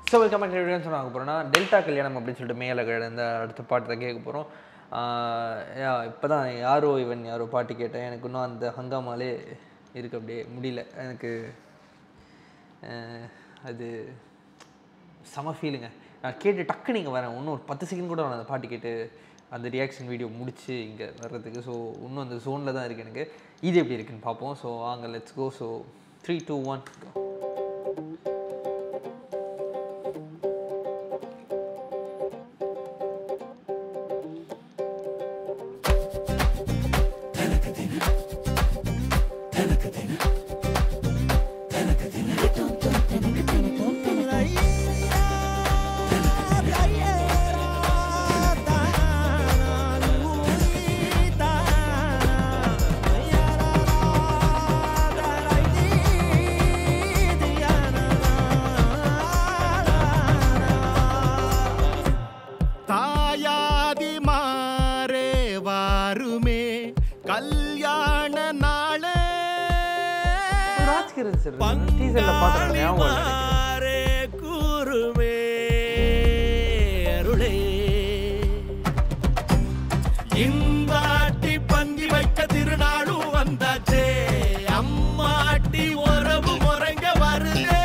So welcome back to சொன்னாங்க போகிறோம்னா delta கல்யாணம் அப்படின்னு சொல்லிட்டு மேலே இந்த அடுத்த பாட்டு தான் கேட்க போகிறோம் இப்போ தான் யாரோ இவன் யாரோ பாட்டு கேட்டேன் எனக்கு இன்னும் அந்த ஹங்காமாலே இருக்கு அப்படியே முடியல எனக்கு ஆஹ், அது செம ஃபீலுங்க நான் கேட்டு டக்கு நீங்கள் வரேன் இன்னும் ஒரு பத்து செகண்ட் கூட நான் அந்த பாட்டு கேட்டு அந்த ரியாக்ஷன் வீடியோ முடிச்சு இங்கே வர்றதுக்கு ஸோ இன்னும் அந்த ஜோனில் தான் இருக்குது எனக்கு இது எப்படி இருக்குன்னு பார்ப்போம் ஸோ வாங்க let's go so three two one தாயாதி மாறே வாருமே கல்யாண நாளே ராஜ்கிரண் சார் டீசரில் பார்க்குறேன் ஞாபகம் இல்லை எனக்கு. பங்காரே கூறுமே அருளே இந்தாட்டி பந்தி வைக்க திருநாளும் வந்தாச்சே அம்மாட்டி உறவு முறைங்க வருதே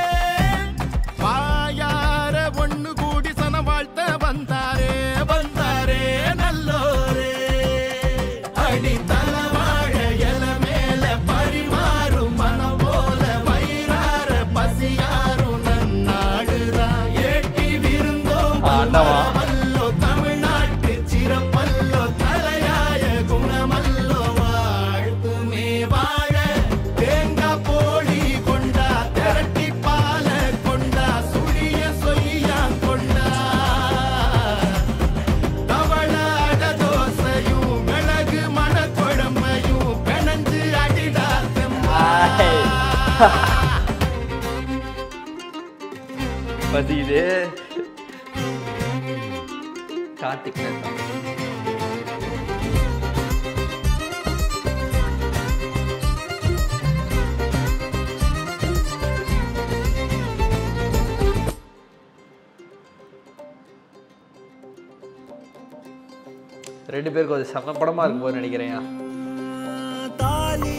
வாயார ஒண்ணு கூடி சன வாழ்த்த வந்தாரே வந்தாரே நல்லோரே அடி தலவாழ இல மேல பரிமாறும் மனம் போல வயிறார பசியாரும் நன்னாடுதான் ஏட்டி விருந்தோம் ஆண்டவா. மல்லோ தமிழ்நாட்டு சிறப்பல்லோ தலையாய குணமல்லோ வாழ்த்துமே வாழ தேங்காய் போடி கொண்டா திரட்டி பால கொண்டா சுழிய சொய்யா கொண்டா தவள அட தோசையும் மிளகு மணக்குழம்பையும் பிணைஞ்சு அடிடா செம்மா பசிக்குது கார்த்திக் நேசன். ரெண்டு பேருக்கும் அது செம்ம படமா இருக்கும் போது நினைக்கிறேன் தாலி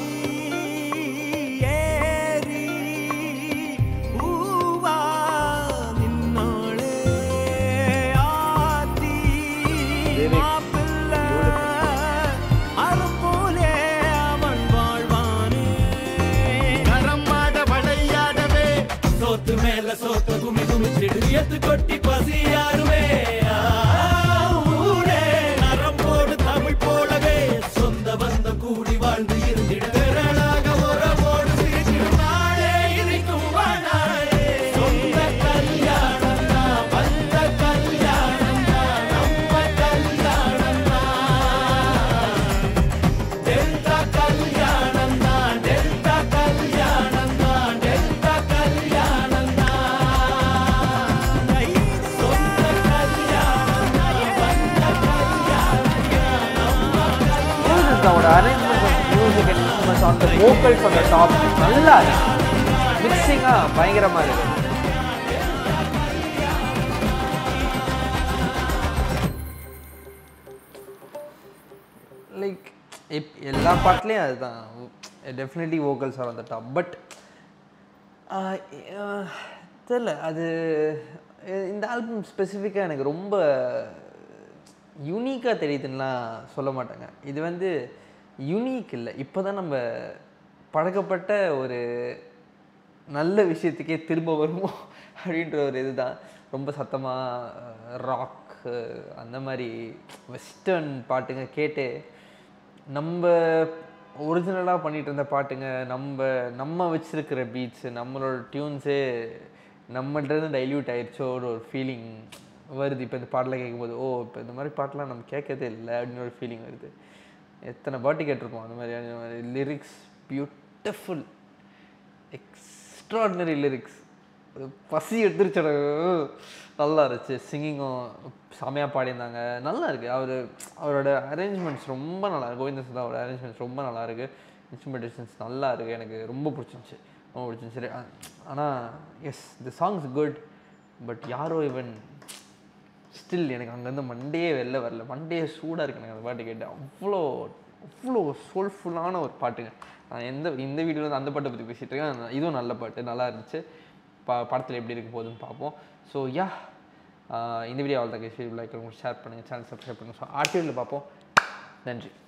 ஏறி பூவா நின்னோளே ஆத்தி Lyrics மாப்பிள்ளை அரும்போலே அவன் வாழ்வானே கரமாட வளையாடவே சோத்து மேல சோத்த குமி குமிச்சிடு எத்து கொட்டி பசியாருவே ஆ, ஊரே நரம்போடு தமிழ் போலவே சொந்த பந்தம் கூடி வாழ்ந்து இருந்திட விரலாக உறவோடு சிரிக்கும் நாளே இனிக்கும் வாழாயே சொந்த கல்யாணம் தான் வந்த கல்யாணம் தான் நம்ம கல்யாணம் தான் டெல்டா கல்யாணம் தான் டெல்டா கல்யாணம் தான் டெல்டா கல்யாணம் தான் சொந்த கல்யாணம் தான் வந்த மியூசிக்கோட arrangement of music and instruments on the vocals on the top நல்லா இருக்கு மிக்சிங்காக பயங்கரமாக இருக்கு லைக் இப் எல்லா பாட்டுலேயும் அதுதான் definitely vocals are on the top but தெரில அது அஹ் இந்த ஆல்பம் ஸ்பெசிஃபிக்காக எனக்கு ரொம்ப யூனிக்காக தெரியுதுன்னுலாம் சொல்ல மாட்டாங்க இது வந்து யூனிக் இல்லை இப்போ தான் நம்ம பழக்கப்பட்ட ஒரு நல்ல விஷயத்துக்கே திரும்ப வருமோ அப்படின்ற ஒரு இதுதான் ரொம்ப சத்தமாக ராக் அந்த மாதிரி வெஸ்டர்ன் பாட்டுங்க கேட்டு நம்ம ஒரிஜினலாக பண்ணிட்டு இருந்த பாட்டுங்க நம்ம நம்ம வச்சிருக்கிற பீட்ஸு நம்மளோட டியூன்ஸே நம்மள்ட்ட டைல்யூட் ஆயிடுச்சோட ஒரு ஃபீலிங் வருது இப்போ இந்த பாட்டெலாம் கேட்கும்போது ஓ இப்போ இந்த மாதிரி பாட்டெலாம் நம்ம கேட்கறதே இல்லை அப்படின்னு ஒரு ஃபீலிங் வருது எத்தனை பாட்டு கேட்டிருப்போம் அந்த மாதிரி அந்த மாதிரி லிரிக்ஸ் பியூட்டிஃபுல் எக்ஸ்ட்ராடினரி லிரிக்ஸ் பசி எடுத்துருச்சோட நல்லா இருந்துச்சு சிங்கிங்கும் செமையாக பாடியிருந்தாங்க நல்லா இருக்கு அவர் அவரோட அரேஞ்ச்மெண்ட்ஸ் ரொம்ப நல்லா இருக்கு கோவிந்த சுதாவோட அரேஞ்ச்மெண்ட்ஸ் ரொம்ப நல்லா இருக்கு இன்ஸ்ட்ருமெண்டேஷன்ஸ் நல்லா இருக்கு எனக்கு ரொம்ப பிடிச்சிருந்துச்சு ரொம்ப பிடிச்சிருந்துச்சு ஆனால் yes the songs good but யாரோ இவன் ஸ்டில் எனக்கு அங்கேருந்து மண்டே வெளில வரல மண்டே சூடாக இருக்கு எனக்கு அந்த பாட்டு கேட்டு அவ்வளோ அவ்வளோ சோல்ஃபுல்லான ஒரு பாட்டுங்க நான் எந்த இந்த வீடியோவில் வந்து அந்த பாட்டை பற்றி பேசிகிட்டு இருக்கேன் இதுவும் நல்ல பாட்டு நல்லா இருந்துச்சு ப படத்தில் எப்படி இருக்க போகுதுன்னு பார்ப்போம் ஸோ யா இந்த வீடியோ அவ்வளோ தான் லைக் ஷேர் பண்ணுங்கள் சேனல் சப்ஸ்கிரைப் பண்ணுங்கள் ஸோ ஆர்டிவியில் பார்ப்போம் நன்றி